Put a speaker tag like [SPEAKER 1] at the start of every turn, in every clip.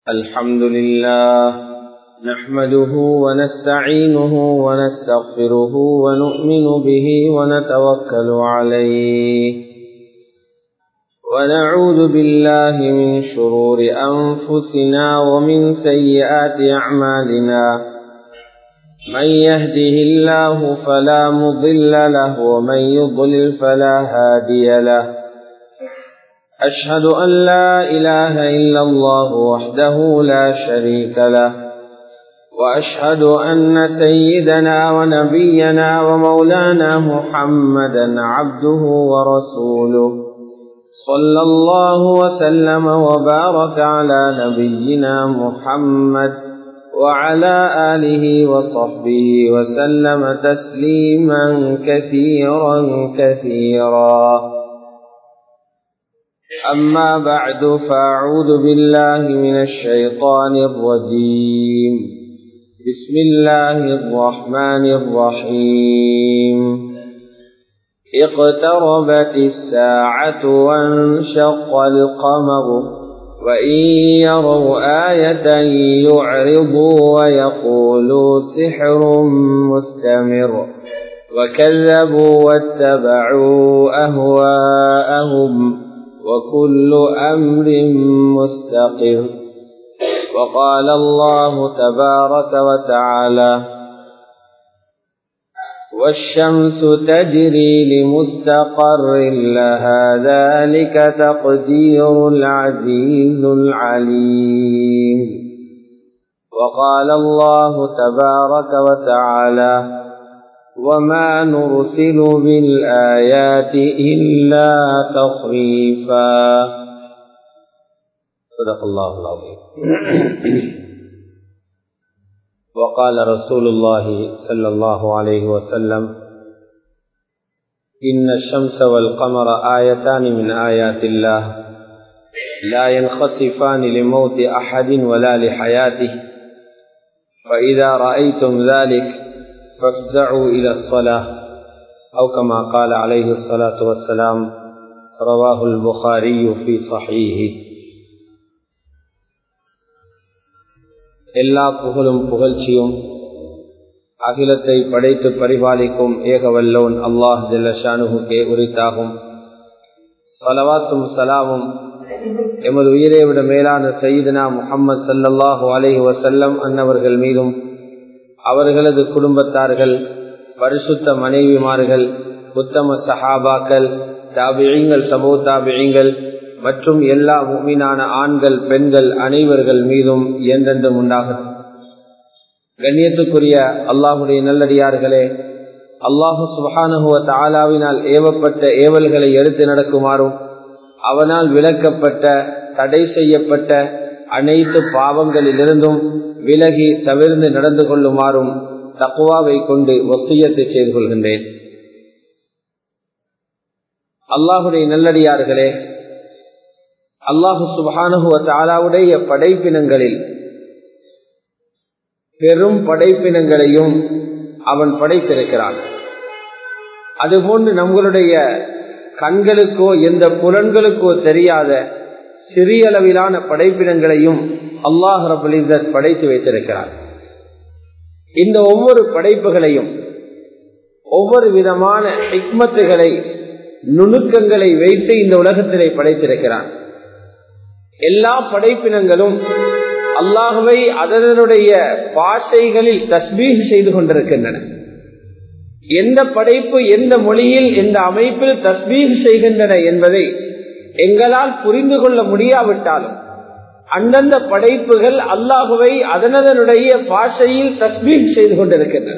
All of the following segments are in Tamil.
[SPEAKER 1] الحمد لله نحمده ونستعينه ونستغفره ونؤمن به ونتوكل عليه ونعوذ بالله من شرور أنفسنا ومن سيئات أعمالنا من يهده الله فلا مضل له ومن يضلل فلا هادي له أشهد أن لا إله إلا الله وحده لا شريك له وأشهد أن سيدنا ونبينا ومولانا محمدا عبده ورسوله صلى الله وسلم وبارك على نبينا محمد وعلى آله وصحبه وسلم تسليما كثيرا كثيرا أما بعد فأعوذ بالله من الشيطان الرجيم بسم الله الرحمن الرحيم اقتربت الساعة وانشق القمر وإن يروا آية يعرضوا ويقولوا سحر مستمر وكذبوا واتبعوا أهواءهم وكل أمر مستقر وقال الله تبارك وتعالى والشمس تجري لمستقر لها ذلك تقدير العزيز العليم وقال الله تبارك وتعالى وما نرسل بالآيات إلا تخريفا صدق الله العظيم وقال رسول الله صلى الله عليه وسلم إن الشمس والقمر آيتان من آيات الله لا ينخسفان لموت أحد ولا لحياته فإذا رأيتم ذلك فافزعوا إلى الصلاة أو كما قال عليه الصلاة والسلام رواه البخاري في صحيحه எல்லா புகழும் புகழ்ச்சியும் அகிலத்தை படைத்து பரிபாலிக்கும் ஏகவல்லோன் அல்லாஹ் ஜல்லஷானுகே உரித்தாகும் சலவாத்தும் சலாமும் எமது உயிரை விட மேலான சயீதனா முகம்மது சல்லல்லாஹு அலஹி வசல்லம் அன்னவர்கள் மீதும் அவர்களது குடும்பத்தார்கள் பரிசுத்த மனைவிமார்கள் உத்தம சஹாபாக்கள் தாபிழிங்கள் சமூக தாபிழிங்கள் மற்றும் எல்லா மீனான ஆண்கள் பெண்கள் அனைவர்கள் மீதும் என்றென்றும் உண்டாகும் கண்ணியத்துக்குரிய அல்லாஹுடைய நல்லடியார்களே அல்லாஹு சுபானுவ தாலாவினால் ஏவப்பட்ட ஏவல்களை எடுத்து நடக்குமாறும் அவனால் விளக்கப்பட்ட தடை செய்யப்பட்ட அனைத்து பாவங்களிலிருந்தும் விலகி தவிர்ந்து நடந்து கொள்ளுமாறும் தக்குவாவை கொண்டு ஒசியத்தை செய்து கொள்கின்றேன் அல்லாஹுடைய நல்லடியார்களே அல்லாஹு சுபானுகுவ தாலாவுடைய படைப்பினங்களில் பெரும் படைப்பினங்களையும் அவன் படைத்திருக்கிறான் அதுபோன்று நம்மளுடைய கண்களுக்கோ எந்த புலன்களுக்கோ தெரியாத சிறிய அளவிலான படைப்பினங்களையும் அல்லாஹ் ரபுலிசர் படைத்து வைத்திருக்கிறார் இந்த ஒவ்வொரு படைப்புகளையும் ஒவ்வொரு விதமான ஹிக்மத்துகளை நுணுக்கங்களை வைத்து இந்த உலகத்திலே படைத்திருக்கிறான் எல்லா படைப்பினங்களும் அல்லாஹுவை அதனுடைய பாஷைகளில் தஸ்பீக் செய்து கொண்டிருக்கின்றன எந்த படைப்பு எந்த மொழியில் எந்த அமைப்பில் தஸ்பீக் செய்கின்றன என்பதை எங்களால் புரிந்து கொள்ள முடியாவிட்டாலும் அந்தந்த படைப்புகள் அல்லாஹுவை அதனதனுடைய பாஷையில் தஸ்பீக் செய்து கொண்டிருக்கின்றன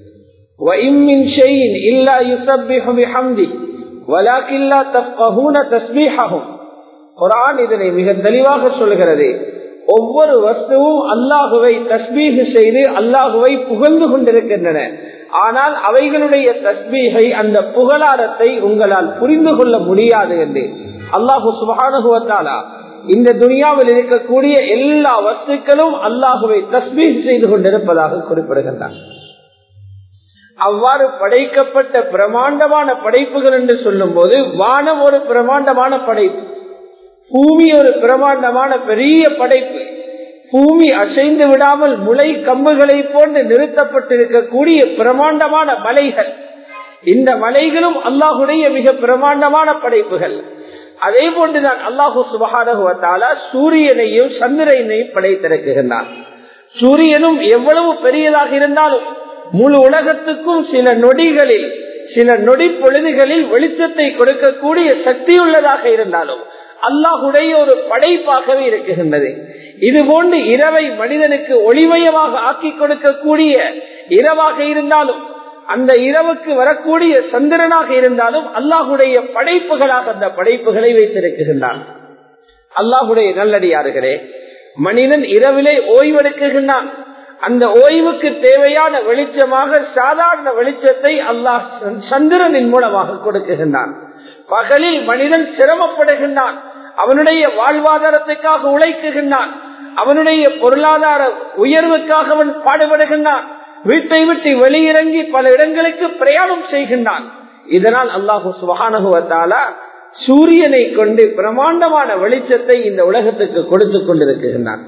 [SPEAKER 1] குரான் இதனை மிக தெளிவாக சொல்கிறது ஒவ்வொரு வஸ்துவும் அல்லாஹுவை தஸ்பீக செய்து அல்லாஹுவை புகழ்ந்து கொண்டிருக்கின்றன ஆனால் அவைகளுடைய தஸ்பீகை அந்த புகழாரத்தை உங்களால் புரிந்து கொள்ள முடியாது என்று அல்லாஹு சுபானுகுவத்தாலா இந்த துனியாவில் இருக்கக்கூடிய எல்லா வஸ்துக்களும் அல்லாஹுவை தஸ்பீக் செய்து கொண்டிருப்பதாக குறிப்பிடுகின்றார் அவ்வாறு படைக்கப்பட்ட பிரமாண்டமான படைப்புகள் என்று சொல்லும் போது வானம் ஒரு பிரமாண்டமான படைப்பு பூமி ஒரு பிரமாண்டமான பெரிய படைப்பு பூமி அசைந்து விடாமல் முளை கம்புகளை போன்று நிறுத்தப்பட்டிருக்கக்கூடிய பிரமாண்டமான மலைகள் இந்த மலைகளும் அல்லாஹுடைய மிக பிரமாண்டமான படைப்புகள் அதே போன்றுதான் அல்லாஹு சுபகான சூரியனையும் சந்திரனையும் படைத்திருக்கின்றான் சூரியனும் எவ்வளவு பெரியதாக இருந்தாலும் முழு உலகத்துக்கும் சில நொடிகளில் சில நொடி பொழுதுகளில் வெளிச்சத்தை கொடுக்கக்கூடிய சக்தி உள்ளதாக இருந்தாலும் அல்லாஹுடைய ஒரு படைப்பாகவே இருக்குகின்றது இது போன்று இரவை மனிதனுக்கு ஒளிமயமாக ஆக்கி கொடுக்கக்கூடிய இரவாக இருந்தாலும் அந்த இரவுக்கு வரக்கூடிய சந்திரனாக இருந்தாலும் அல்லாஹுடைய படைப்புகளாக அந்த படைப்புகளை வைத்திருக்கின்றான் அல்லாஹுடைய நல்லடியார்களே மனிதன் இரவிலே ஓய்வெடுக்குகின்றான் அந்த ஓய்வுக்கு தேவையான வெளிச்சமாக சாதாரண வெளிச்சத்தை அல்லாஹ் சந்திரனின் மூலமாக கொடுக்குகின்றான் பகலில் மனிதன் சிரமப்படுகின்றான் அவனுடைய வாழ்வாதாரத்துக்காக உழைக்குகின்றான் அவனுடைய பொருளாதார உயர்வுக்காக அவன் பாடுபடுகின்றான் வீட்டை விட்டு வெளியிறங்கி பல இடங்களுக்கு பிரயாணம் செய்கின்றான் இதனால் அல்லாஹு சுகானுகுவத்தால சூரியனை கொண்டு பிரமாண்டமான வெளிச்சத்தை இந்த உலகத்துக்கு கொடுத்து கொண்டிருக்கின்றான்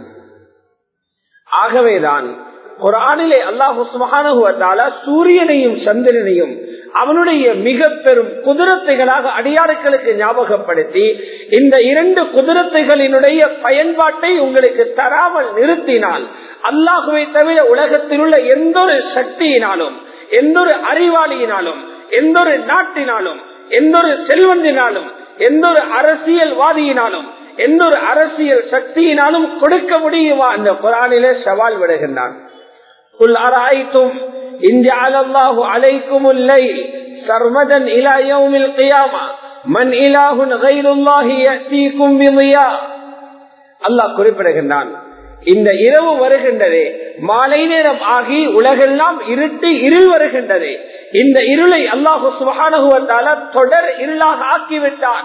[SPEAKER 1] ஆகவேதான் ஒரு ஆணிலே அல்லாஹு சுகானுகுவத்தால சூரியனையும் சந்திரனையும் அவனுடைய மிக பெரும் குதிரத்தைகளாக அடியாறுகளுக்கு ஞாபகப்படுத்தி இந்த இரண்டு குதிரத்தைகளினுடைய பயன்பாட்டை உங்களுக்கு தராமல் நிறுத்தினால் அல்லாஹுவை தவிர உலகத்தில் உள்ள எந்த ஒரு சக்தியினாலும் எந்த ஒரு அறிவாளியினாலும் எந்த ஒரு நாட்டினாலும் எந்த ஒரு செல்வந்தினாலும் எந்த ஒரு அரசியல்வாதியினாலும் எந்த ஒரு அரசியல் சக்தியினாலும் கொடுக்க முடியுமா அந்த குரானிலே சவால் விடுகின்றான் قل أرأيتم إن جعل الله عليكم الليل سرمدا إلى يوم القيامة من إله غير الله يأتيكم بضياء அல்லாஹ் குறிப்பிடுகின்றான் இந்த இரவு வருகின்றதே மாலை நேரம் ஆகி உலகெல்லாம் இருட்டு இருள் வருகின்றது இந்த இருளை அல்லாஹு சுபகானுவத்தால தொடர் இருளாக ஆக்கிவிட்டான்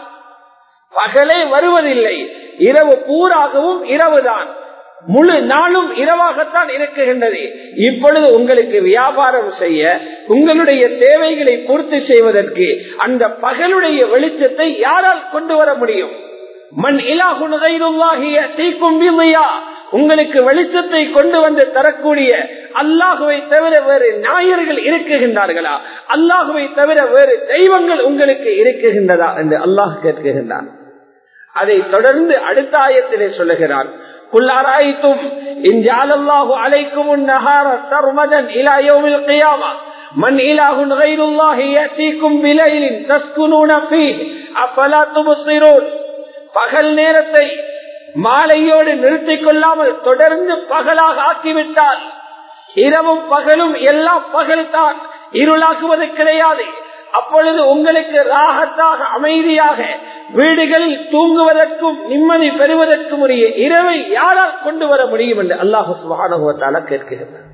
[SPEAKER 1] பகலே வருவதில்லை இரவு பூராகவும் இரவுதான் முழு நாளும் இரவாகத்தான் இருக்குகின்றது இப்பொழுது உங்களுக்கு வியாபாரம் செய்ய உங்களுடைய தேவைகளை பூர்த்தி செய்வதற்கு அந்த பகலுடைய வெளிச்சத்தை யாரால் கொண்டு வர முடியும் மண் இலாகுவாகிய தீக்கும்பியா உங்களுக்கு வெளிச்சத்தை கொண்டு வந்து தரக்கூடிய அல்லாஹுவை தவிர வேறு நாயர்கள் இருக்குகின்றார்களா அல்லாஹுவை தவிர வேறு தெய்வங்கள் உங்களுக்கு இருக்குகின்றதா என்று அல்லாஹ் கேட்குகின்றான் அதை தொடர்ந்து அடுத்த ஆயத்திலே சொல்லுகிறான் قل أرأيتم إن جعل الله عليكم النهار سرمدا إلى يوم القيامة من إله غير الله يأتيكم بليل تسكنون فيه أفلا تبصرون பகல் நேரத்தை மாலையோடு நிறுத்திக் கொள்ளாமல் தொடர்ந்து பகலாக ஆக்கிவிட்டால் இரவும் பகலும் எல்லாம் பகல் தான் இருளாக்குவது கிடையாது அப்பொழுது உங்களுக்கு ராகத்தாக அமைதியாக வீடுகளில் தூங்குவதற்கும் நிம்மதி பெறுவதற்கும் உரிய இரவை யாரால் கொண்டு வர முடியும் என்று அல்லாஹு சுபானுவத்தால கேட்கிறார்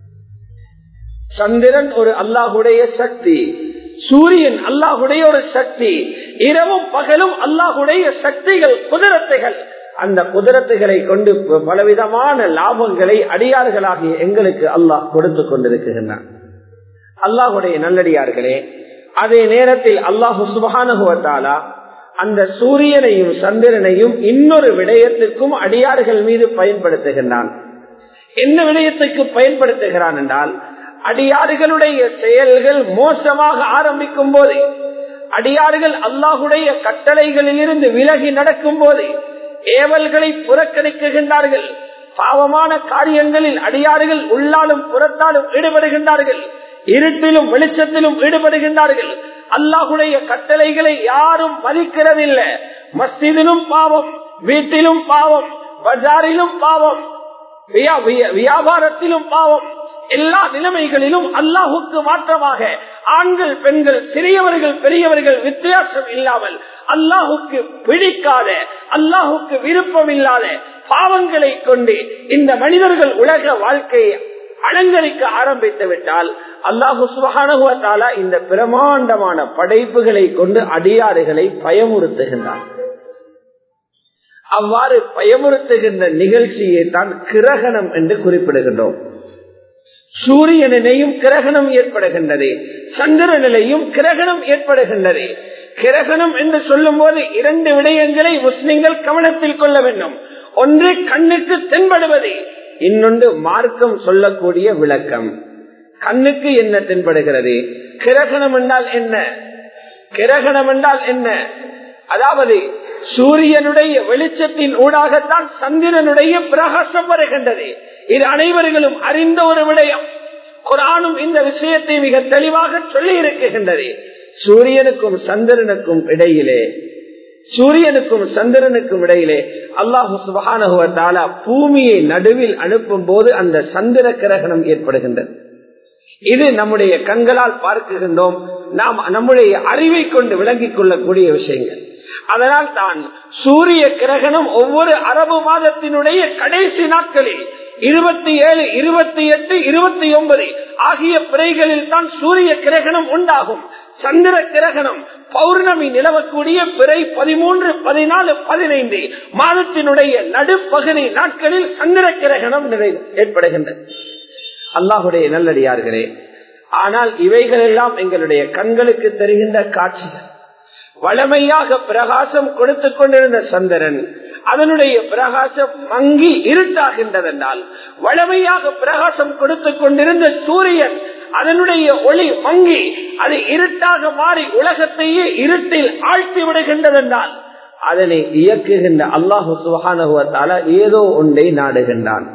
[SPEAKER 1] சந்திரன் ஒரு அல்லாஹுடைய சக்தி சூரியன் அல்லாஹுடைய ஒரு சக்தி இரவும் பகலும் அல்லாஹுடைய சக்திகள் குதிரத்தைகள் அந்த குதிரத்துகளை கொண்டு பலவிதமான லாபங்களை அடியார்களாகிய எங்களுக்கு அல்லாஹ் கொடுத்து கொண்டிருக்கின்றான் அல்லாஹுடைய நல்லடியார்களே அதே நேரத்தில் அல்லாஹு சுபகானுகுவத்தாலா அந்த சூரியனையும் சந்திரனையும் இன்னொரு விடயத்திற்கும் அடியார்கள் மீது பயன்படுத்துகின்றான் என்ன விடயத்துக்கு பயன்படுத்துகிறான் என்றால் அடியாறுகளுடைய செயல்கள் மோசமாக ஆரம்பிக்கும் போது அடியார்கள் அல்லாஹுடைய கட்டளைகளில் இருந்து விலகி நடக்கும் போது ஏவல்களை புறக்கணிக்குகின்றார்கள் பாவமான காரியங்களில் அடியார்கள் உள்ளாலும் புறத்தாலும் ஈடுபடுகின்றார்கள் இருட்டிலும் வெளிச்சத்திலும் ஈடுபடுகின்றார்கள் அல்லாஹுடைய கட்டளைகளை யாரும் மதிக்கிறதில்லை மஸ்ஜிதிலும் பாவம் வீட்டிலும் பாவம் பஜாரிலும் பாவம் வியாபாரத்திலும் பாவம் எல்லா நிலைமைகளிலும் அல்லாஹுக்கு மாற்றமாக ஆண்கள் பெண்கள் சிறியவர்கள் பெரியவர்கள் வித்தியாசம் இல்லாமல் அல்லாஹுக்கு பிடிக்காத அல்லாஹுக்கு விருப்பம் இல்லாத பாவங்களை கொண்டு இந்த மனிதர்கள் உலக வாழ்க்கையை அலங்கரிக்க ஆரம்பித்து விட்டால் அல்லாஹு சுகானுவத்தாலா இந்த பிரமாண்டமான படைப்புகளை கொண்டு அடியாறுகளை பயமுறுத்துகின்றார் அவ்வாறு பயமுறுத்துகின்ற நிகழ்ச்சியை தான் கிரகணம் என்று குறிப்பிடுகின்றோம் சூரியனிலையும் கிரகணம் ஏற்படுகின்றது சந்திரனிலையும் கிரகணம் ஏற்படுகின்றது கிரகணம் என்று சொல்லும் போது இரண்டு விடயங்களை முஸ்லிம்கள் கவனத்தில் கொள்ள வேண்டும் ஒன்று கண்ணுக்கு தென்படுவது இன்னொன்று மார்க்கம் சொல்லக்கூடிய விளக்கம் கண்ணுக்கு என்ன தென்படுகிறது கிரகணம் என்றால் என்ன கிரகணம் என்றால் என்ன அதாவது சூரியனுடைய வெளிச்சத்தின் ஊடாகத்தான் சந்திரனுடைய பிரகாசம் வருகின்றது இது அனைவர்களும் அறிந்த ஒரு விடயம் குரானும் இந்த விஷயத்தை மிக தெளிவாக சொல்லி இருக்குகின்றது சூரியனுக்கும் சந்திரனுக்கும் இடையிலே சூரியனுக்கும் சந்திரனுக்கும் இடையிலே அல்லாஹு சுபகான பூமியை நடுவில் அனுப்பும் போது அந்த சந்திர கிரகணம் ஏற்படுகின்றது இது நம்முடைய கண்களால் பார்க்குகின்றோம் நாம் நம்முடைய அறிவை கொண்டு விளங்கிக் கொள்ளக்கூடிய விஷயங்கள் அதனால் தான் சூரிய கிரகணம் ஒவ்வொரு அரபு மாதத்தினுடைய கடைசி நாட்களில் இருபத்தி ஏழு இருபத்தி எட்டு இருபத்தி ஒன்பது ஆகிய பிறைகளில் தான் சூரிய கிரகணம் உண்டாகும் சந்திர கிரகணம் பௌர்ணமி நிலவக்கூடிய பிறை பதிமூன்று பதினாலு பதினைந்து மாதத்தினுடைய நடுப்பகுதி நாட்களில் சந்திர கிரகணம் ஏற்படுகின்றது அல்லாஹுடைய நல்லடியார்களே ஆனால் இவைகள் எல்லாம் எங்களுடைய கண்களுக்கு தெரிகின்ற காட்சிகள் வளமையாக பிரகாசம் கொடுத்து கொண்டிருந்த சந்திரன் அதனுடைய பிரகாசம் மங்கி இருட்டாகின்றதென்றால் வளமையாக பிரகாசம் கொடுத்து கொண்டிருந்த சூரியன் அதனுடைய ஒளி மங்கி அது இருட்டாக மாறி உலகத்தையே இருட்டில் ஆழ்த்தி விடுகின்றதென்றால் அதனை இயக்குகின்ற அல்லாஹு சுகானுவத்தால ஏதோ ஒன்றை நாடுகின்றான்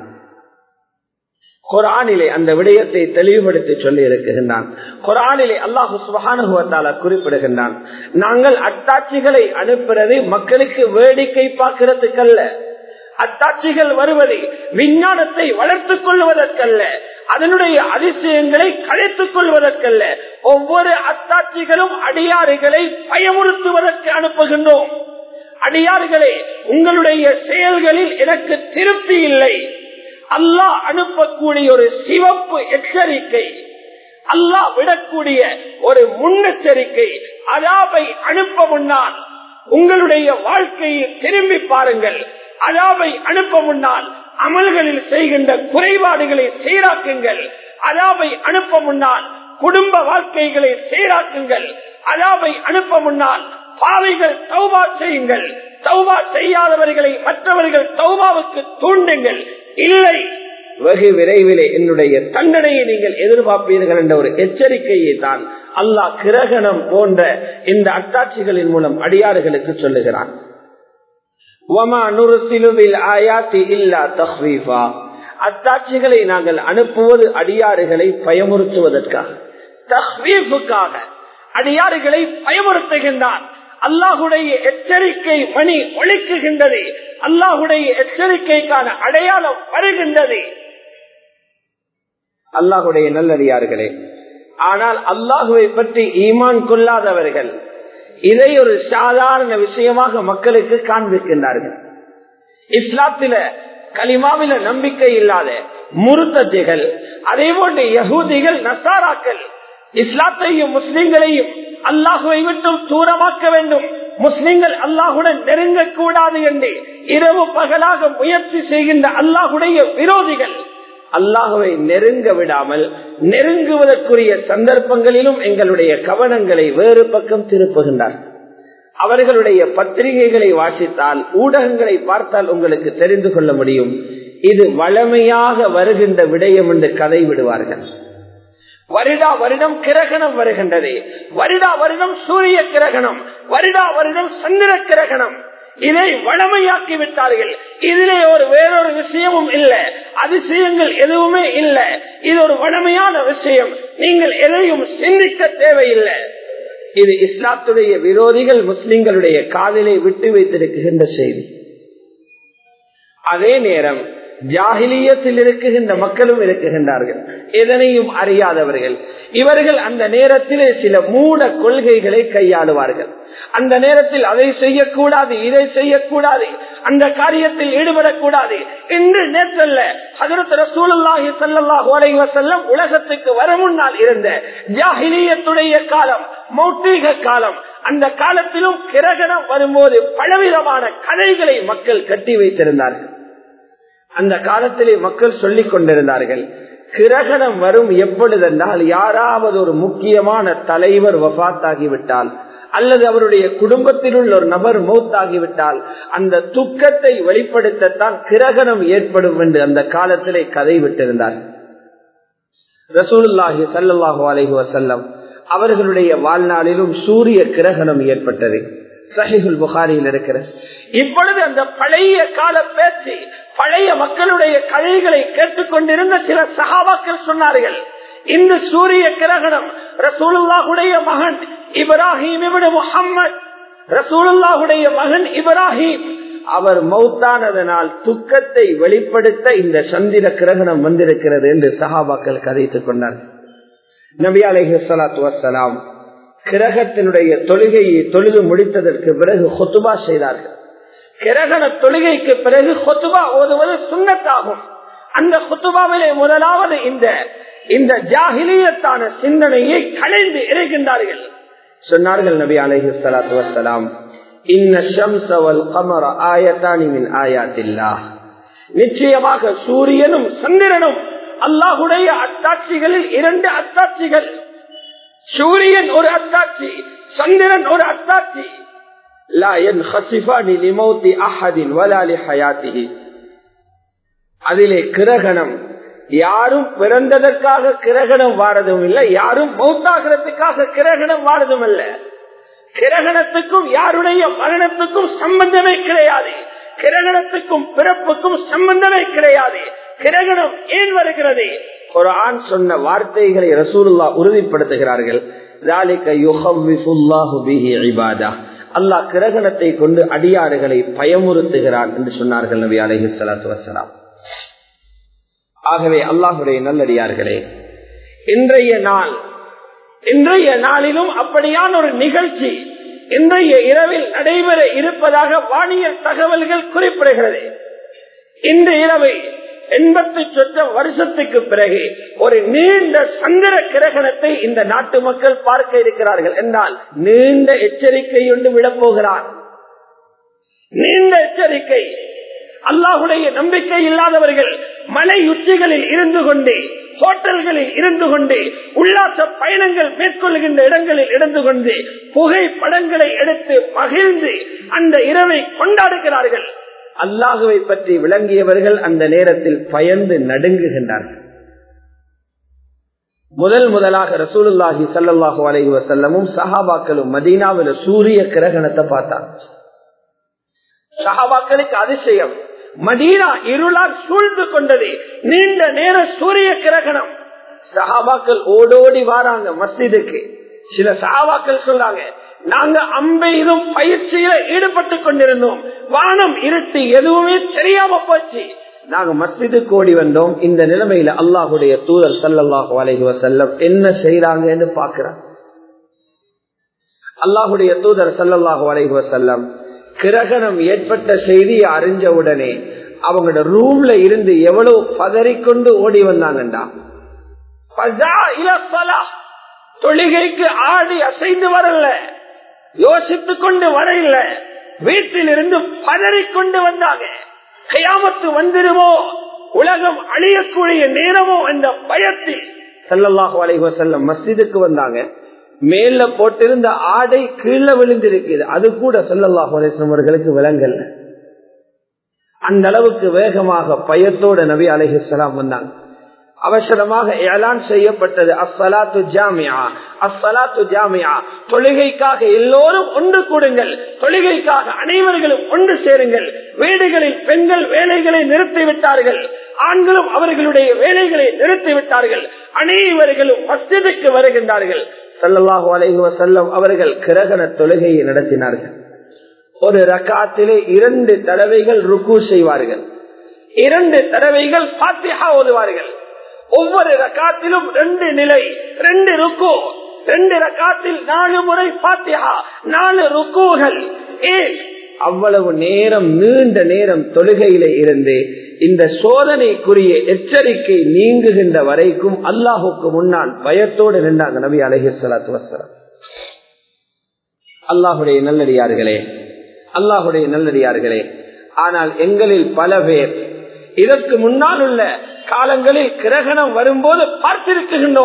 [SPEAKER 1] குரானிலே அந்த விடயத்தை தெளிவுபடுத்தி சொல்லி இருக்குகின்றான் குரானிலே அல்லாஹு சுபகானுவத்தால குறிப்பிடுகின்றான் நாங்கள் அத்தாட்சிகளை அனுப்புறது மக்களுக்கு வேடிக்கை பார்க்கறதுக்கல்ல அத்தாட்சிகள் வருவது விஞ்ஞானத்தை வளர்த்துக் கொள்வதற்கல்ல அதனுடைய அதிசயங்களை கழித்துக் கொள்வதற்கல்ல ஒவ்வொரு அத்தாட்சிகளும் அடியாறுகளை பயமுறுத்துவதற்கு அனுப்புகின்றோம் அடியாறுகளே உங்களுடைய செயல்களில் எனக்கு திருப்தி இல்லை அல்லாஹ் அனுப்பக்கூடிய ஒரு சிவப்பு எச்சரிக்கை அல்லாஹ் விடக்கூடிய ஒரு முன்னெச்சரிக்கை அதாவை அனுப்ப முன்னால் உங்களுடைய வாழ்க்கையை திரும்பி பாருங்கள் அதாவை அனுப்ப முன்னால் அமல்களில் செய்கின்ற குறைபாடுகளை சீராக்குங்கள் அதாவை அனுப்ப முன்னால் குடும்ப வாழ்க்கைகளை சீராக்குங்கள் அதாவை அனுப்ப முன்னால் பாவைகள் தௌபா செய்யுங்கள் தௌபா செய்யாதவர்களை மற்றவர்கள் தௌபாவுக்கு தூண்டுங்கள் இல்லை வெகு விரைவிலே என்னுடைய தண்டனையை நீங்கள் எதிர்பார்ப்பீர்கள் என்ற ஒரு எச்சரிக்கையை தான் அல்லாஹ் கிரகணம் போன்ற இந்த அத்தாட்சிகளின் மூலம் அடியாறுகளுக்கு சொல்லுகிறான் அத்தாட்சிகளை நாங்கள் அனுப்புவது அடியாறுகளை பயமுறுத்துவதற்காக தஹ்வீஃபுக்காக அடியாறுகளை பயமுறுத்துகின்றான் அல்லாஹுடைய எச்சரிக்கை மணி ஒழிக்குகின்றது அல்லாஹுடைய எச்சரிக்கைக்கான அடையாளம் வருகின்றது அல்லாஹுடைய நல்லடியார்களே ஆனால் அல்லாஹுவை பற்றி ஈமான் கொள்ளாதவர்கள் இதை ஒரு சாதாரண விஷயமாக மக்களுக்கு காண்பிக்கின்றார்கள் இஸ்லாத்தில கலிமாவில நம்பிக்கை இல்லாத முருத்தத்தைகள் அதே போன்று யகூதிகள் நசாராக்கள் இஸ்லாத்தையும் முஸ்லிம்களையும் அல்லாஹுவை விட்டும் தூரமாக்க வேண்டும் முஸ்லிம்கள் அல்லாஹுடன் நெருங்கக்கூடாது என்று இரவு பகலாக முயற்சி செய்கின்ற அல்லாஹுடைய விரோதிகள் அல்லாஹுவை நெருங்க விடாமல் நெருங்குவதற்குரிய சந்தர்ப்பங்களிலும் எங்களுடைய கவனங்களை வேறு பக்கம் திருப்புகின்றார் அவர்களுடைய பத்திரிகைகளை வாசித்தால் ஊடகங்களை பார்த்தால் உங்களுக்கு தெரிந்து கொள்ள முடியும் இது வளமையாக வருகின்ற விடயம் என்று கதை விடுவார்கள் வருடா வருடம் கிரகணம் வருகின்றது வருடா வருடம் சூரிய கிரகணம் வருடா வருடம் சந்திர கிரகணம் இதை வளமையாக்கி விட்டார்கள் இதிலே ஒரு வேறொரு விஷயமும் இல்லை அதிசயங்கள் எதுவுமே இல்லை இது ஒரு வளமையான விஷயம் நீங்கள் எதையும் சிந்திக்க தேவையில்லை இது இஸ்லாத்துடைய விரோதிகள் முஸ்லிம்களுடைய காதலை விட்டு வைத்திருக்கின்ற செய்தி அதே நேரம் ஜாகிலியத்தில் இருக்குகின்ற மக்களும் இருக்குகின்றார்கள் எதனையும் அறியாதவர்கள் இவர்கள் அந்த நேரத்திலே சில மூட கொள்கைகளை கையாளுவார்கள் அந்த நேரத்தில் அதை செய்யக்கூடாது இதை செய்யக்கூடாது அந்த காரியத்தில் ஈடுபடக்கூடாது என்று நேற்றல்ல ஹதரத் ரசூலுல்லாஹி ஸல்லல்லாஹு அலைஹி வஸல்லம் உலகத்துக்கு வர முன்னால் இருந்த ஜாஹிலியத்துடைய காலம் மௌட்டீக காலம் அந்த காலத்திலும் கிரகணம் வரும்போது பலவிதமான கதைகளை மக்கள் கட்டி வைத்திருந்தார்கள் அந்த காலத்திலே மக்கள் சொல்லிக் கொண்டிருந்தார்கள் கிரகணம் வரும் எப்பொழுதென்றால் யாராவது ஒரு முக்கியமான தலைவர் வபாத்தாகிவிட்டால் அல்லது அவருடைய குடும்பத்தில் உள்ள ஒரு நபர் மௌத்தாகிவிட்டால் அந்த துக்கத்தை வெளிப்படுத்தத்தான் கிரகணம் ஏற்படும் என்று அந்த காலத்திலே கதை விட்டிருந்தார் ரசூலுல்லாஹி சல்லாஹூ அலஹி வசல்லம் அவர்களுடைய வாழ்நாளிலும் சூரிய கிரகணம் ஏற்பட்டது சஹிகுல் புகாரியில் இருக்கிறது இப்பொழுது அந்த பழைய கால பேச்சு பழைய மக்களுடைய கதைகளை கேட்டுக்கொண்டிருந்த சில சகாபாக்கள் சொன்னார்கள் இந்த சூரிய கிரகணம் ரசூலுல்லாஹுடைய மகன் இப்ராஹிம் முகம்மது ரசூலுல்லாஹுடைய மகன் இப்ராஹிம் அவர் மௌத்தானதனால் துக்கத்தை வெளிப்படுத்த இந்த சந்திர கிரகணம் வந்திருக்கிறது என்று சஹாபாக்கள் கதைத்துக் கொண்டார்கள் நபி அலஹி சலாத்து வசலாம் கிரகத்தினுடைய தொழுகையை தொழுது முடித்ததற்கு பிறகு ஹொத்துபா செய்தார்கள் கிரகண தொழுகைக்கு பிறகு ஹொத்துபா ஓதுவது சுண்ணத்தாகும் அந்த ஹொத்துபாவிலே முதலாவது இந்த இந்த ஜாகிலியத்தான சிந்தனையை கலைந்து இறைகின்றார்கள் சொன்னார்கள் நபி அலஹி சலாத்து வசலாம் நிச்சயமாக சூரியனும் சந்திரனும் அல்லாஹுடைய அத்தாட்சிகளில் இரண்டு அத்தாட்சிகள் சூரியன் ஒரு அத்தாட்சி சந்திரன் ஒரு அத்தாட்சி அதிலே கிரகணம் யாரும் பிறந்ததற்காக கிரகணம் வாரதும் இல்லை யாரும் மௌத்தாகிறதுக்காக கிரகணம் வாரதும் அல்ல கிரகணத்துக்கும் யாருடைய மரணத்துக்கும் சம்பந்தமே கிடையாது கிரகணத்துக்கும் பிறப்புக்கும் சம்பந்தமே கிடையாது கிரகணம் ஏன் வருகிறது ஒரு ஆண் சொன்ன வார்த்தைகளை ரசூலுல்லா உறுதிப்படுத்துகிறார்கள் அல்லாஹ் கிரகணத்தை கொண்டு அடியாறுகளை பயமுறுத்துகிறான் என்று சொன்னார்கள் நபி அலஹி சலாத்து வசலாம் ஆகவே அல்லாஹுடைய நல்லடியார்களே இன்றைய நாள் இன்றைய நாளிலும் அப்படியான ஒரு நிகழ்ச்சி இன்றைய இரவில் நடைபெற இருப்பதாக வானியல் தகவல்கள் குறிப்பிடுகிறது இந்த இரவை எண்பத்தி சொச்ச வருஷத்துக்கு பிறகு ஒரு நீண்ட சந்திர கிரகணத்தை இந்த நாட்டு மக்கள் பார்க்க இருக்கிறார்கள் என்றால் நீண்ட எச்சரிக்கை ஒன்று விடப்போகிறார் நீண்ட எச்சரிக்கை அல்லாஹுடைய நம்பிக்கை இல்லாதவர்கள் மலை உச்சிகளில் இருந்து கொண்டு ஹோட்டல்களில் இருந்து கொண்டு உல்லாச பயணங்கள் மேற்கொள்கின்ற இடங்களில் இருந்து கொண்டு புகைப்படங்களை எடுத்து மகிழ்ந்து அந்த இரவை கொண்டாடுகிறார்கள் அல்லாஹுவை பற்றி விளங்கியவர்கள் அந்த நேரத்தில் பயந்து நடுங்குகின்றார்கள் முதல் முதலாக ரசூலுல்லாஹி சல்லாஹூ அலைஹி வசல்லமும் சஹாபாக்களும் மதீனாவில் சூரிய கிரகணத்தை பார்த்தாங்க சஹாபாக்களுக்கு அதிசயம் மதீனா இருளால் சூழ்ந்து கொண்டது நீண்ட நேர சூரிய கிரகணம் சஹாபாக்கள் ஓடோடி வாராங்க மஸ்ஜிதுக்கு சில சஹாபாக்கள் சொல்றாங்க நாங்க அம்பெய்தும் பயிற்சியில ஈடுபட்டு கொண்டிருந்தோம் வானம் இருட்டு எதுவுமே தெரியாம போச்சு நாங்க மஸ்ஜிதுக்கு ஓடி வந்தோம் இந்த நிலைமையில அல்லாஹுடைய தூதர் சல்லாஹு அலைஹி வசல்லம் என்ன செய்யறாங்கன்னு பாக்குறாங்க அல்லாஹுடைய தூதர் சல்லாஹு அலைஹி வசல்லம் கிரகணம் ஏற்பட்ட செய்தியை அறிஞ்ச உடனே அவங்களோட ரூம்ல இருந்து எவ்வளவு பதறிக்கொண்டு ஓடி வந்தாங்கண்டா தொழுகைக்கு ஆடி அசைந்து வரல யோசித்துக் கொண்டு வரையில வீட்டில் இருந்து பதறிக்கொண்டு வந்தாங்க கையாமத்து வந்துடுமோ உலகம் அழியக்கூடிய நேரமோ என்ற பயத்தில் செல்லல்லாஹு அலைவ செல்லம் மஸ்ஜிதுக்கு வந்தாங்க மேல போட்டிருந்த ஆடை கீழே விழுந்திருக்குது அது கூட செல்லல்லாஹு அலைவர்களுக்கு விளங்கல்ல அந்த அளவுக்கு வேகமாக பயத்தோட நபி அலைஹிஸ்லாம் வந்தாங்க அவசரமாக ஏலான் செய்யப்பட்டது அஸ்ஸலாத்து ஜாமியா அஸ்ஸலாத்து ஜாமியா தொழுகைக்காக எல்லோரும் ஒன்று கூடுங்கள் தொழுகைக்காக அனைவர்களும் ஒன்று சேருங்கள் வீடுகளில் பெண்கள் வேலைகளை நிறுத்திவிட்டார்கள் ஆண்களும் அவர்களுடைய வேலைகளை நிறுத்திவிட்டார்கள் அனைவர்களும் மஸ்ஜிதுக்கு வருகின்றார்கள் சல்லல்லாஹு அலைஹி வசல்லம் அவர்கள் கிரகண தொழுகையை நடத்தினார்கள் ஒரு ரக்காத்திலே இரண்டு தடவைகள் ருக்கு செய்வார்கள் இரண்டு தடவைகள் பாத்திஹா ஓதுவார்கள் ஒவ்வொரு ரக்காத்திலும் ரெண்டு நிலை ரெண்டு ருக்கு ரெண்டு ரக்காத்தில் நாலு முறை பாத்தியா நாலு ருக்குகள் ஏன் அவ்வளவு நேரம் நீண்ட நேரம் தொழுகையில இருந்து இந்த சோதனைக்குரிய எச்சரிக்கை நீங்குகின்ற வரைக்கும் அல்லாஹுக்கு முன்னால் பயத்தோடு நின்றாங்க நபி அலஹி சலாத்து வசரம் அல்லாஹுடைய நல்லடியார்களே அல்லாஹுடைய நல்லடியார்களே ஆனால் எங்களில் பல பேர் இதற்கு முன்னால் உள்ள காலங்களில் கிரகணம் வரும்போது பார்த்திருக்கின்றோம்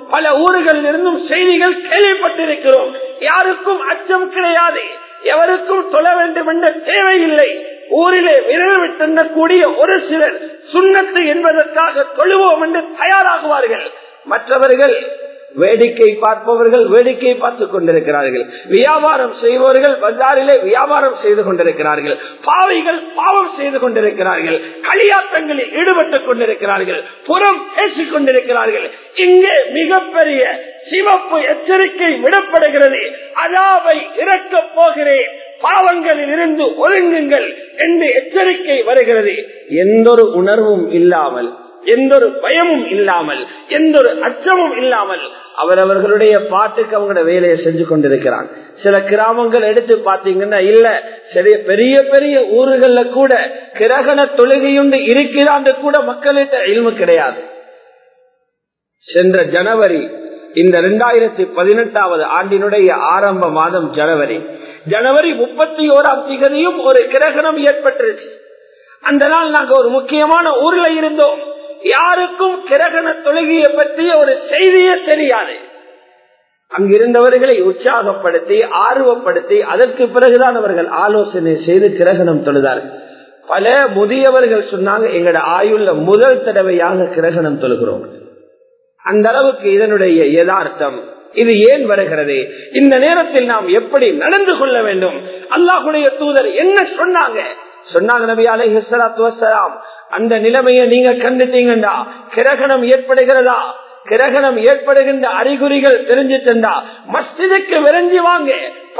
[SPEAKER 1] பல ஊர்களில் இருந்தும் செய்திகள் கேள்விப்பட்டிருக்கிறோம் யாருக்கும் அச்சம் கிடையாது எவருக்கும் தொழ வேண்டும் என்ற தேவையில்லை ஊரிலே விரல் விட்டக்கூடிய ஒரு சிலர் சுண்ணத்து என்பதற்காக தொழுவோம் என்று தயாராகுவார்கள் மற்றவர்கள் வேடிக்கை பார்ப்பவர்கள் வேடிக்கை பார்த்துக் கொண்டிருக்கிறார்கள் வியாபாரம் செய்பவர்கள் பஜாரிலே வியாபாரம் செய்து கொண்டிருக்கிறார்கள் பாவைகள் பாவம் செய்து கொண்டிருக்கிறார்கள் களியாட்டங்களில் ஈடுபட்டுக் கொண்டிருக்கிறார்கள் புறம் பேசிக் கொண்டிருக்கிறார்கள் இங்கே மிகப்பெரிய சிவப்பு எச்சரிக்கை விடப்படுகிறது அதாவை இறக்கப் போகிறேன் பாவங்களில் இருந்து ஒதுங்குங்கள் என்று எச்சரிக்கை வருகிறது எந்த ஒரு உணர்வும் இல்லாமல் எந்த ஒரு பயமும் இல்லாமல் எந்த ஒரு அச்சமும் இல்லாமல் அவரவர்களுடைய பாட்டுக்கு அவங்களோட வேலையை செஞ்சு கொண்டிருக்கிறான் சில கிராமங்கள் எடுத்து பாத்தீங்கன்னா இல்ல சரி பெரிய பெரிய ஊர்கள்ல கூட கிரகண தொழுகையுண்டு இருக்கிறான்னு கூட மக்கள்கிட்ட இல்மு கிடையாது சென்ற ஜனவரி இந்த இரண்டாயிரத்தி பதினெட்டாவது ஆண்டினுடைய ஆரம்ப மாதம் ஜனவரி ஜனவரி முப்பத்தி ஓராம் திகதியும் ஒரு கிரகணம் ஏற்பட்டுருச்சு அந்த நாள் நாங்க ஒரு முக்கியமான ஊர்ல இருந்தோம் யாருக்கும் கிரகண தொழுகையை பற்றிய ஒரு செய்தியே தெரியாது அங்கிருந்தவர்களை உற்சாகப்படுத்தி ஆர்வப்படுத்தி அதற்கு பிறகுதான் அவர்கள் ஆலோசனை செய்து கிரகணம் தொழுதார்கள் பல முதியவர்கள் சொன்னாங்க எங்கட ஆயுள்ள முதல் தடவையாக கிரகணம் தொழுகிறோம் அந்த அளவுக்கு இதனுடைய யதார்த்தம் இது ஏன் வருகிறது இந்த நேரத்தில் நாம் எப்படி நடந்து கொள்ள வேண்டும் அல்லாஹுடைய தூதர் என்ன சொன்னாங்க சொன்னாங்க நபி அலைஹி ஸலாத்து வஸலாம் அந்த நிலைமையை நீங்க கண்டுட்டீங்கடா கிரகணம் ஏற்படுகிறதா கிரகணம் ஏற்படுகின்ற அறிகுறிகள் தெரிஞ்சிட்டா மஸ்ஜிதுக்கு விரைஞ்சி வாங்க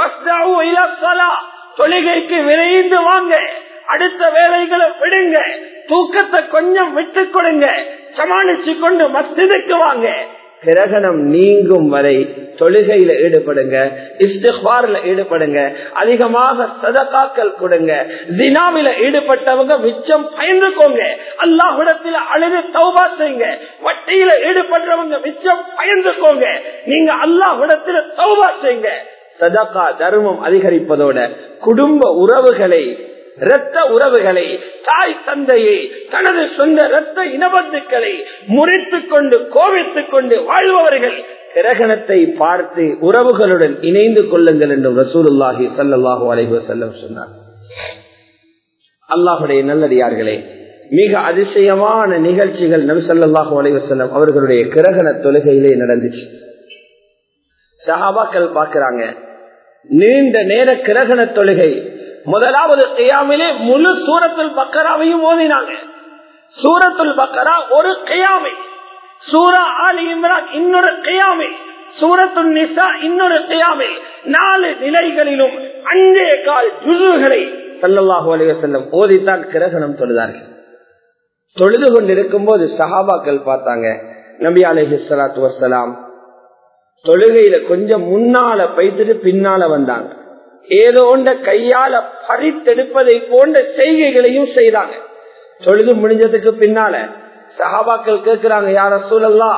[SPEAKER 1] தொழுகைக்கு விரைந்து வாங்க அடுத்த வேலைகளை விடுங்க தூக்கத்தை கொஞ்சம் விட்டு கொடுங்க சமாளிச்சு கொண்டு மஸ்ஜிதுக்கு வாங்க கிரகணம் நீங்கும் வரை தொழுகையில ஈடுபடுங்க இஸ்திஃபார்ல ஈடுபடுங்க அதிகமாக சதகாக்கள் கொடுங்க தினாவில ஈடுபட்டவங்க மிச்சம் பயந்துக்கோங்க அல்லாஹுடத்துல அழுது தௌபா செய்யுங்க வட்டியில ஈடுபடுறவங்க மிச்சம் பயந்துக்கோங்க நீங்க அல்லாஹுடத்துல தௌபா செய்யுங்க சதகா தர்மம் அதிகரிப்பதோட குடும்ப உறவுகளை இரத்த உறவுகளை தாய் தந்தையை தனது சொந்த இரத்த இனபந்துக்களை முறித்துக் கொண்டு கோவித்துக் கொண்டு வாழ்பவர்கள் கிரகணத்தை பார்த்து உறவுகளுடன் இணைந்து கொள்ளுங்கள் என்று ரசூலுல்லாஹி சல்லாஹூ அலைஹி வசல்லம் சொன்னார் அல்லாஹுடைய நல்லடியார்களே மிக அதிசயமான நிகழ்ச்சிகள் நபி சொல்லாஹு அலைவசல்லம் அவர்களுடைய கிரகண தொழுகையிலே நடந்துச்சு சஹாபாக்கள் பாக்குறாங்க நீண்ட நேர கிரகண தொழுகை முதலாவது கையாமிலே முழு சூரத்துல் பக்கராவையும் ஓதினாங்க சூரத்துல் பக்கரா ஒரு கையாமை சூரா ஆலி இம்ரான் இன்னொரு கையாமை சூரத்துல் நிசா இன்னொரு கையாமை நாலு நிலைகளிலும் அஞ்சே கால் ஜுசுகளை சல்லல்லாஹு அலைய செல்லம் ஓதித்தான் கிரகணம் தொழுதார்கள் தொழுது கொண்டிருக்கும் போது சஹாபாக்கள் பார்த்தாங்க நபி அலஹி சலாத்து வசலாம் தொழுகையில கொஞ்சம் முன்னால பைத்துட்டு பின்னால வந்தாங்க ஏதோ ஒன்ற கையால பறித்தெடுப்பதை போன்ற செய்கைகளையும் செய்தாங்க தொழுது முடிஞ்சதுக்கு பின்னால சஹாபாக்கள் கேட்கிறாங்க யார சூழல்லா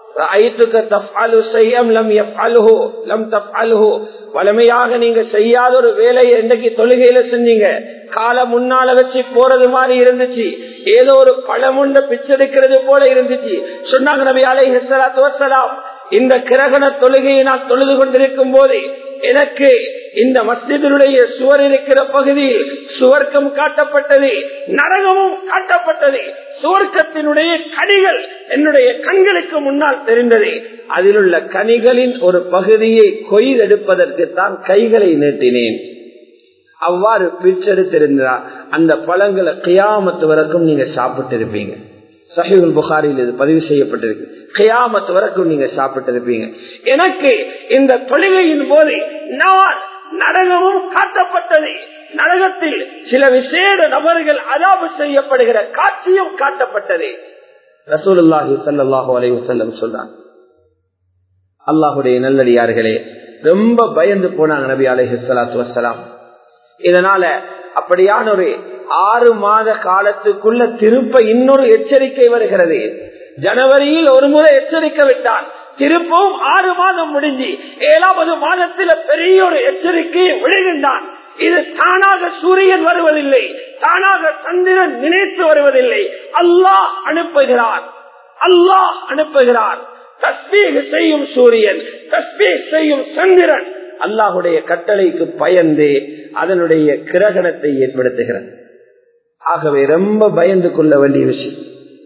[SPEAKER 1] வளமையாக நீங்க செய்யாத ஒரு வேலையை இன்னைக்கு தொழுகையில செஞ்சீங்க கால முன்னால வச்சு போறது மாதிரி இருந்துச்சு ஏதோ ஒரு பழமுண்ட பிச்செடுக்கிறது போல இருந்துச்சு சொன்னாங்க நபி அலை ஹசலாத்து வசலாம் இந்த கிரகண தொழுகையை நான் தொழுது கொண்டிருக்கும் போது எனக்கு இந்த மஸ்ஜிதனுடைய சுவர் இருக்கிற பகுதியில் சுவர்க்கம் காட்டப்பட்டது நரகமும் காட்டப்பட்டது சுவர்க்கத்தினுடைய கனிகள் என்னுடைய கண்களுக்கு முன்னால் தெரிந்தது அதில் உள்ள கனிகளின் ஒரு பகுதியை கொய்தெடுப்பதற்கு தான் கைகளை நீட்டினேன் அவ்வாறு பிரிச்செடுத்திருந்தா அந்த பழங்களை கியாமத்து வரைக்கும் நீங்க சாப்பிட்டு இருப்பீங்க சஹிபுல் புகாரில் இது பதிவு செய்யப்பட்டிருக்கு கியாமத்து வரைக்கும் நீங்க சாப்பிட்டு இருப்பீங்க எனக்கு இந்த தொழுகையின் போது நான் நரகமும் காட்டப்பட்டது நரகத்தில் சில விசேட நபர்கள் அதாபு செய்யப்படுகிற காட்சியும் காட்டப்பட்டது ரசூலுல்லாஹி சல்லாஹூ அலைவு செல்லம் சொல்றான் அல்லாஹுடைய நல்லடியார்களே ரொம்ப பயந்து போனாங்க நபி அலைஹி சலாத்து வசலாம் இதனால அப்படியான ஒரு ஆறு மாத காலத்துக்குள்ள திருப்ப இன்னொரு எச்சரிக்கை வருகிறது ஜனவரியில் ஒரு முறை எச்சரிக்கை விட்டான் திருப்பவும் ஆறு மாதம் முடிஞ்சு ஏழாவது மாதத்தில் பெரிய ஒரு எச்சரிக்கையை விழுகின்றான் இது தானாக சூரியன் வருவதில்லை தானாக சந்திரன் நினைத்து வருவதில்லை அல்லாஹ் அனுப்புகிறார் அல்லாஹ் அனுப்புகிறார் தஸ்மீக செய்யும் சூரியன் தஸ்மீக் செய்யும் சந்திரன் அல்லாஹுடைய கட்டளைக்கு பயந்து அதனுடைய கிரகணத்தை ஏற்படுத்துகிறது ஆகவே ரொம்ப பயந்து கொள்ள வேண்டிய விஷயம்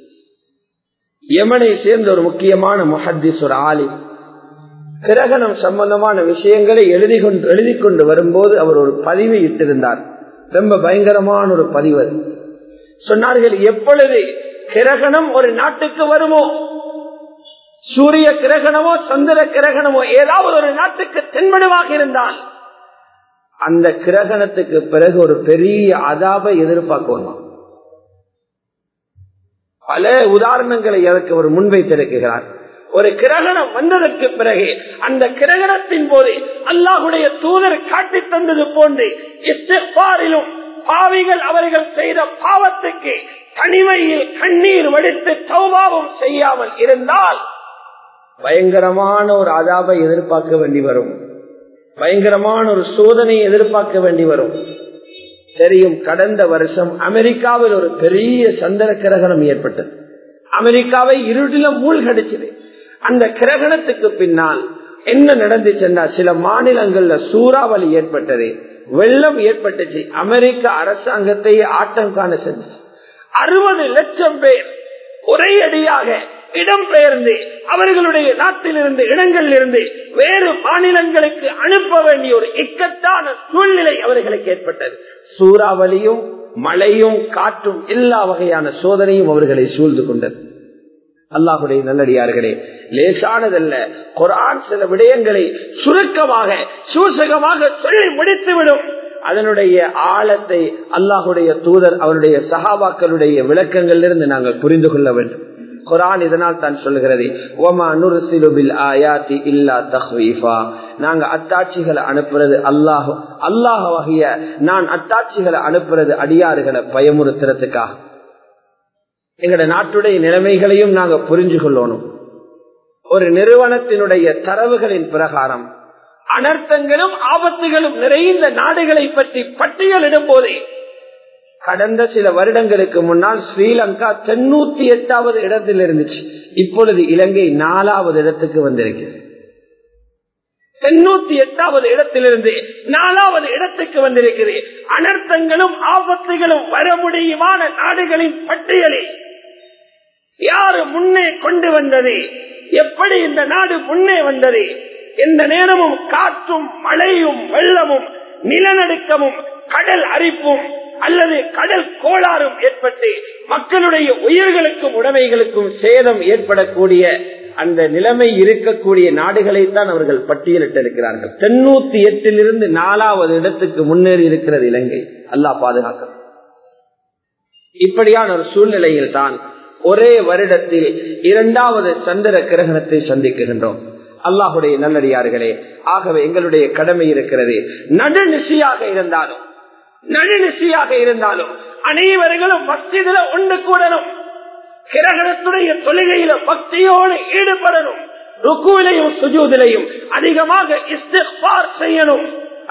[SPEAKER 1] யமனை சேர்ந்த ஒரு முக்கியமான முஹத்திஸ் ஒரு ஆலி கிரகணம் சம்பந்தமான விஷயங்களை எழுதி கொண்டு எழுதி கொண்டு வரும்போது அவர் ஒரு பதிவை இட்டிருந்தார் ரொம்ப பயங்கரமான ஒரு பதிவு சொன்னார்கள் எப்பொழுது கிரகணம் ஒரு நாட்டுக்கு வருமோ சூரிய கிரகணமோ சந்திர கிரகணமோ ஏதாவது ஒரு நாட்டுக்கு தென்படுவாக இருந்தால் அந்த கிரகணத்துக்கு பிறகு ஒரு பெரிய அதாபை எதிர்பார்க்கணும் பல உதாரணங்களை அதற்கு ஒரு முன்வைத்திருக்கிறார் ஒரு கிரகணம் வந்ததற்கு பிறகு அந்த கிரகணத்தின் போது அல்லாஹுடைய தூதர் காட்டி தந்தது போன்று இஸ்திஃபாரிலும் பாவிகள் அவர்கள் செய்த பாவத்துக்கு தனிமையில் கண்ணீர் வடித்து தௌபாவும் செய்யாமல் இருந்தால் பயங்கரமான ஒரு அதாபை எதிர்பார்க்க வேண்டி வரும் பயங்கரமான ஒரு சோதனையை எதிர்பார்க்க வேண்டி வரும் தெரியும் கடந்த வருஷம் அமெரிக்காவில் ஒரு பெரிய சந்திர கிரகணம் ஏற்பட்டது அமெரிக்காவை இருட்டில மூழ்கடிச்சது அந்த கிரகணத்துக்கு பின்னால் என்ன நடந்துச்சுன்னா சில மாநிலங்கள்ல சூறாவளி ஏற்பட்டது வெள்ளம் ஏற்பட்டுச்சு அமெரிக்க அரசாங்கத்தை ஆட்டம் காண செஞ்சு அறுபது லட்சம் பேர் ஒரே அடியாக இடம்பெயர்ந்து அவர்களுடைய நாட்டிலிருந்து இடங்களில் இருந்து வேறு மாநிலங்களுக்கு அனுப்ப வேண்டிய ஒரு இக்கட்டான சூழ்நிலை அவர்களுக்கு ஏற்பட்டது சூறாவளியும் மழையும் காற்றும் எல்லா வகையான சோதனையும் அவர்களை சூழ்ந்து கொண்டது அல்லாஹுடைய நல்லடியார்களே லேசானதல்ல குரான் சில விடயங்களை சுருக்கமாக சூசகமாக சொல்லி முடித்துவிடும் அதனுடைய ஆழத்தை அல்லாஹுடைய தூதர் அவருடைய சகாபாக்களுடைய விளக்கங்களிலிருந்து நாங்கள் புரிந்து கொள்ள வேண்டும் குரான் இதனால் தான் சொல்லுகிறது ஓமா நுருசிலுபில் ஆயாத்தி இல்லா தஹ்வீஃபா நாங்க அத்தாட்சிகளை அனுப்புறது அல்லாஹ் அல்லாஹ் வகைய நான் அத்தாட்சிகளை அனுப்புறது அடியாறுகளை பயமுறுத்துறதுக்காக எங்கட நாட்டுடைய நிலைமைகளையும் நாங்க புரிஞ்சு கொள்ளணும் ஒரு நிறுவனத்தினுடைய தரவுகளின் பிரகாரம் அனர்த்தங்களும் ஆபத்துகளும் நிறைந்த நாடுகளை பற்றி பட்டியலிடும் போதே கடந்த சில வருடங்களுக்கு முன்னால் ஸ்ரீலங்கா தொண்ணூத்தி எட்டாவது இடத்தில் இருந்துச்சு இப்பொழுது இலங்கை நாலாவது இடத்துக்கு வந்திருக்கிறது தொண்ணூத்தி எட்டாவது இடத்திலிருந்து நாலாவது இடத்துக்கு வந்திருக்கிறது அனர்த்தங்களும் ஆபத்துகளும் வர முடியுமான நாடுகளின் பட்டியலில் யாரு முன்னே கொண்டு வந்தது எப்படி இந்த நாடு முன்னே வந்தது எந்த நேரமும் காற்றும் மழையும் வெள்ளமும் நிலநடுக்கமும் கடல் அரிப்பும் அல்லது கடல் கோளாறும் ஏற்பட்டு மக்களுடைய உயிர்களுக்கும் உடைமைகளுக்கும் சேதம் ஏற்படக்கூடிய அந்த நிலைமை இருக்கக்கூடிய நாடுகளை தான் அவர்கள் பட்டியலிட்டிருக்கிறார்கள் தொண்ணூத்தி எட்டிலிருந்து நாலாவது இடத்துக்கு முன்னேறி இருக்கிறது இலங்கை அல்லா பாதுகாக்க இப்படியான ஒரு சூழ்நிலையில் தான் ஒரே வருடத்தில் இரண்டாவது சந்திர கிரகணத்தை சந்திக்கின்றோம் அல்லாஹுடைய நல்லடியார்களே ஆகவே எங்களுடைய கடமை இருக்கிறது நடுநிசையாக இருந்தாலும் நடுநிசையாக இருந்தாலும் அனைவர்களும் மஸ்ஜிதில ஒன்று கூடணும் கிரகணத்துடைய தொழுகையில பக்தியோடு ஈடுபடணும் ருக்குவிலையும் சுஜூதிலையும் அதிகமாக இஸ்திஃபார் செய்யணும்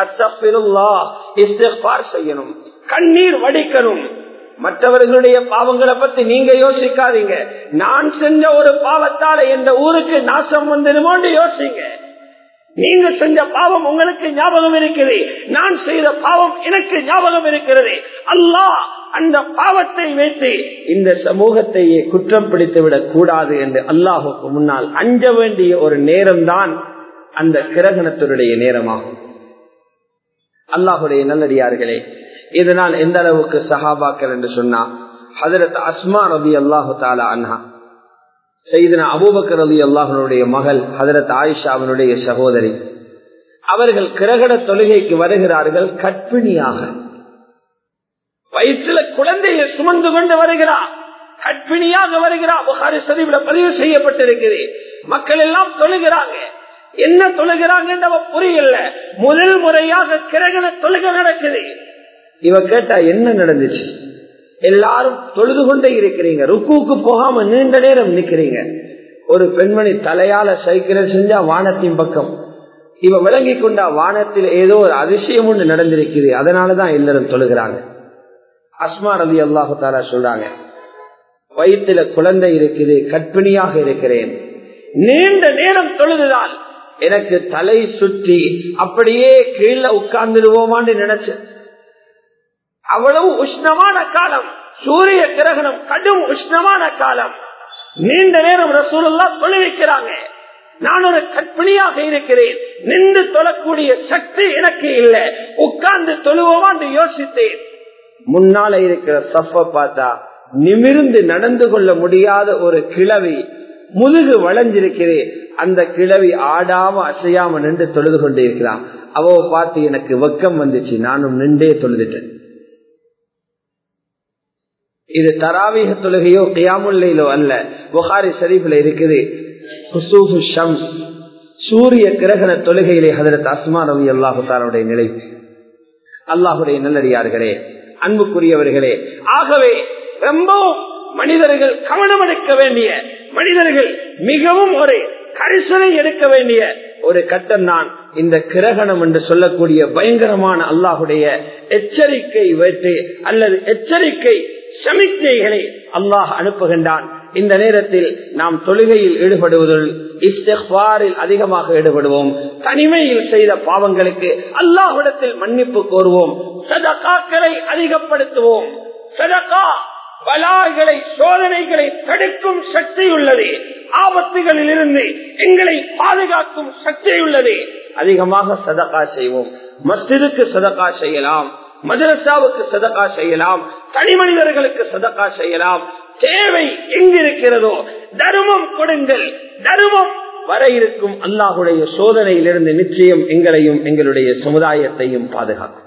[SPEAKER 1] இஸ்திஃபார் செய்யணும் கண்ணீர் வடிக்கணும் மற்றவர்களுடைய பாவங்களை பத்தி நீங்க யோசிக்காதீங்க நான் செஞ்ச ஒரு பாவத்தால எந்த ஊருக்கு நாசம் வந்துடுமோன்னு யோசிங்க நீங்க செஞ்ச பாவம் உங்களுக்கு ஞாபகம் இருக்குது நான் செய்த பாவம் எனக்கு ஞாபகம் இருக்கிறது அல்லாஹ் அந்த பாவத்தை வைத்து இந்த சமூகத்தையே குற்றம் பிடித்து விடக் கூடாது என்று அல்லாஹுக்கு முன்னால் அஞ்ச வேண்டிய ஒரு நேரம் தான் அந்த கிரகணத்தினுடைய நேரமாகும் அல்லாஹுடைய நல்லடியார்களே இதனால் எந்த அளவுக்கு சஹாபாக்கள் என்று சொன்னா ஹதரத் அஸ்மா ரபி அல்லாஹு தாலா அன்ஹா செய்தன அபூபக்கர் அலி அல்லாஹனுடைய மகள் ஹதரத் ஆயிஷாவினுடைய சகோதரி அவர்கள் கிரகண தொழுகைக்கு வருகிறார்கள் கற்பிணியாக வயிற்றுல குழந்தையை சுமந்து கொண்டு வருகிறார் கற்பிணியாக வருகிறார் புகாரி சரிவுல பதிவு செய்யப்பட்டிருக்கிறது மக்கள் எல்லாம் தொழுகிறாங்க என்ன தொழுகிறாங்க புரியல முதல் முறையாக கிரகண தொழுகை நடக்குது இவ கேட்டா என்ன நடந்துச்சு எல்லாரும் தொழுது கொண்டே இருக்கிறீங்க ருக்குவுக்கு போகாம நீண்ட நேரம் நிக்கிறீங்க ஒரு பெண்மணி தலையால சைக்கிளை செஞ்சா வானத்தின் பக்கம் இவ விளங்கி கொண்டா வானத்தில் ஏதோ ஒரு அதிசயம் ஒன்று நடந்திருக்குது அதனாலதான் எல்லாரும் தொழுகிறாங்க அஸ்மா ரவி அல்லாஹு தாலா சொல்றாங்க வயிற்றுல குழந்தை இருக்குது கற்பிணியாக இருக்கிறேன் நீண்ட நேரம் தொழுதுதான் எனக்கு தலை சுற்றி அப்படியே கீழே உட்கார்ந்துடுவோமான்னு நினைச்சேன் அவ்வளவு உஷ்ணமான காலம் சூரிய கிரகணம் கடும் உஷ்ணமான காலம் நீண்ட நேரம் ரசூலுல்லா தொழுவிக்கிறாங்க நான் ஒரு கற்பிணியாக இருக்கிறேன் நின்று தொழக்கூடிய சக்தி எனக்கு இல்லை உட்கார்ந்து தொழுவோமான்னு யோசித்தேன் முன்னால இருக்கிற சஃப பார்த்தா நிமிர்ந்து நடந்து கொள்ள முடியாத ஒரு கிழவி முதுகு வளைஞ்சிருக்கிறேன் அந்த கிழவி ஆடாம அசையாம நின்று தொழுது கொண்டே இருக்கிறான் அவ பார்த்து எனக்கு வெக்கம் வந்துச்சு நானும் நின்றே தொழுதுட்டேன் இது தராவீக தொழுகையோ கியாமுல்லையிலோ அல்ல புகாரி ஷரீஃபில் இருக்குது குசூஃபு ஷம்ஸ் சூரிய கிரகண தொழுகையிலே ஹதரத் அஸ்மா ரவி அல்லாஹுத்தாருடைய நிலை அல்லாஹுடைய நல்லடியார்களே அன்புக்குரியவர்களே ஆகவே ரொம்பவும் மனிதர்கள் கவனம் எடுக்க வேண்டிய மனிதர்கள் மிகவும் ஒரு கரிசனை எடுக்க வேண்டிய ஒரு கட்டம் தான் இந்த கிரகணம் என்று சொல்லக்கூடிய பயங்கரமான அல்லாஹுடைய எச்சரிக்கை வைத்து அல்லது எச்சரிக்கை சமிக்கைகளை அல்லாஹ் அனுப்புகின்றான் இந்த நேரத்தில் நாம் தொழுகையில் ஈடுபடுவதில் இஸ்திஃபாரில் அதிகமாக ஈடுபடுவோம் தனிமையில் செய்த பாவங்களுக்கு அல்லாஹ்விடத்தில் மன்னிப்பு கோருவோம் சதகாக்களை அதிகப்படுத்துவோம் சதகா பலாய்களை சோதனைகளை தடுக்கும் சக்தி உள்ளது ஆபத்துகளில் இருந்து எங்களை பாதுகாக்கும் சக்தி உள்ளது அதிகமாக சதகா செய்வோம் மஸ்ஜிதுக்கு சதகா செய்யலாம் மதரசாவுக்கு சதகா செய்யலாம் தனி மனிதர்களுக்கு சதகா செய்யலாம் தேவை எங்கிருக்கிறதோ தர்மம் கொடுங்கள் தர்மம் வர இருக்கும் அல்லாஹுடைய சோதனையிலிருந்து நிச்சயம் எங்களையும் எங்களுடைய சமுதாயத்தையும் பாதுகாக்கும்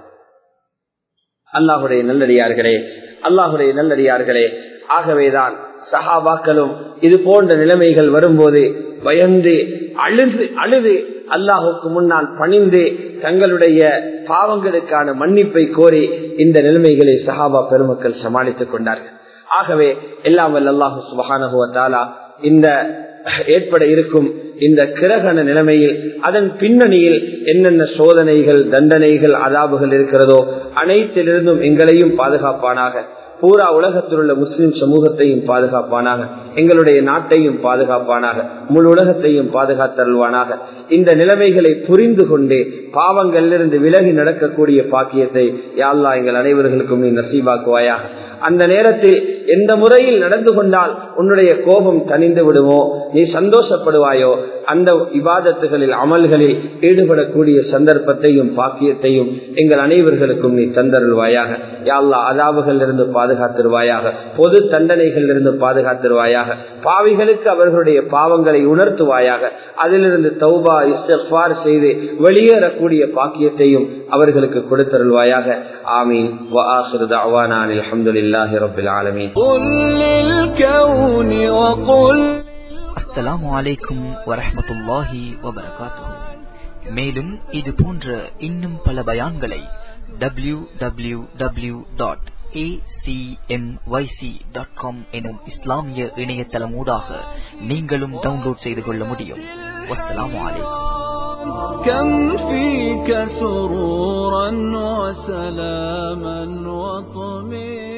[SPEAKER 1] அல்லாஹுடைய நல்லடியார்களே அல்லாஹுடைய நல்லடியார்களே ஆகவேதான் சஹாபாக்களும் இது போன்ற நிலைமைகள் வரும்போது பயந்து அழுது அழுது அல்லாஹுக்கு முன்னால் பணிந்து தங்களுடைய பாவங்களுக்கான மன்னிப்பை கோரி இந்த நிலைமைகளை சஹாபா பெருமக்கள் சமாளித்துக் கொண்டார்கள் ஆகவே எல்லாம் வல்ல அல்லாஹு சுபகானுவத்தாலா இந்த ஏற்பட இருக்கும் இந்த கிரகண நிலைமையில் அதன் பின்னணியில் என்னென்ன சோதனைகள் தண்டனைகள் அதாபுகள் இருக்கிறதோ அனைத்திலிருந்தும் எங்களையும் பாதுகாப்பானாக பூரா உலகத்தில் உள்ள முஸ்லிம் சமூகத்தையும் பாதுகாப்பானாக எங்களுடைய நாட்டையும் பாதுகாப்பானாக முழு உலகத்தையும் பாதுகாத்தருள்வானாக இந்த நிலைமைகளை புரிந்து கொண்டு பாவங்களிலிருந்து விலகி நடக்கக்கூடிய பாக்கியத்தை யாழ்லா எங்கள் அனைவர்களுக்கும் நீ நசீபாக்குவாயாக அந்த நேரத்தில் எந்த முறையில் நடந்து கொண்டால் உன்னுடைய கோபம் தனிந்து விடுமோ நீ சந்தோஷப்படுவாயோ அந்த விவாதத்துகளில் அமல்களில் ஈடுபடக்கூடிய சந்தர்ப்பத்தையும் பாக்கியத்தையும் எங்கள் அனைவர்களுக்கும் நீ தந்தருள்வாயாக யாழ்லா அதாவுகள் இருந்து பாதுகாத்திருவாயாக பொது தண்டனைகள் இருந்து பாதுகாத்திருவாயாக பாவிகளுக்கு அவர்களுடைய பாவங்களை உணர்த்துவாயாக அதிலிருந்து தௌபா இஸ்தார் செய்து வெளியேறக்கூடிய பாக்கியத்தையும் அவர்களுக்கு கொடுத்தருள்வாயாக ஆமீன் அலமதுல்லாஹி ரபில் ஆலமீன்
[SPEAKER 2] அஸ்ஸலாமு அலைக்கும் வரஹமத்துல்லாஹி வபரகாத்துஹு மேலும் இது போன்ற இன்னும் பல பயான்களை W W W dot acmyc.com எனும் இஸ்லாமிய இணையதளம் ஊடாக நீங்களும் டவுன்லோட் செய்து கொள்ள முடியும் வஸ்ஸலாமு அலைக்கும்
[SPEAKER 3] كم فيك سرورا وسلاما وطمئنا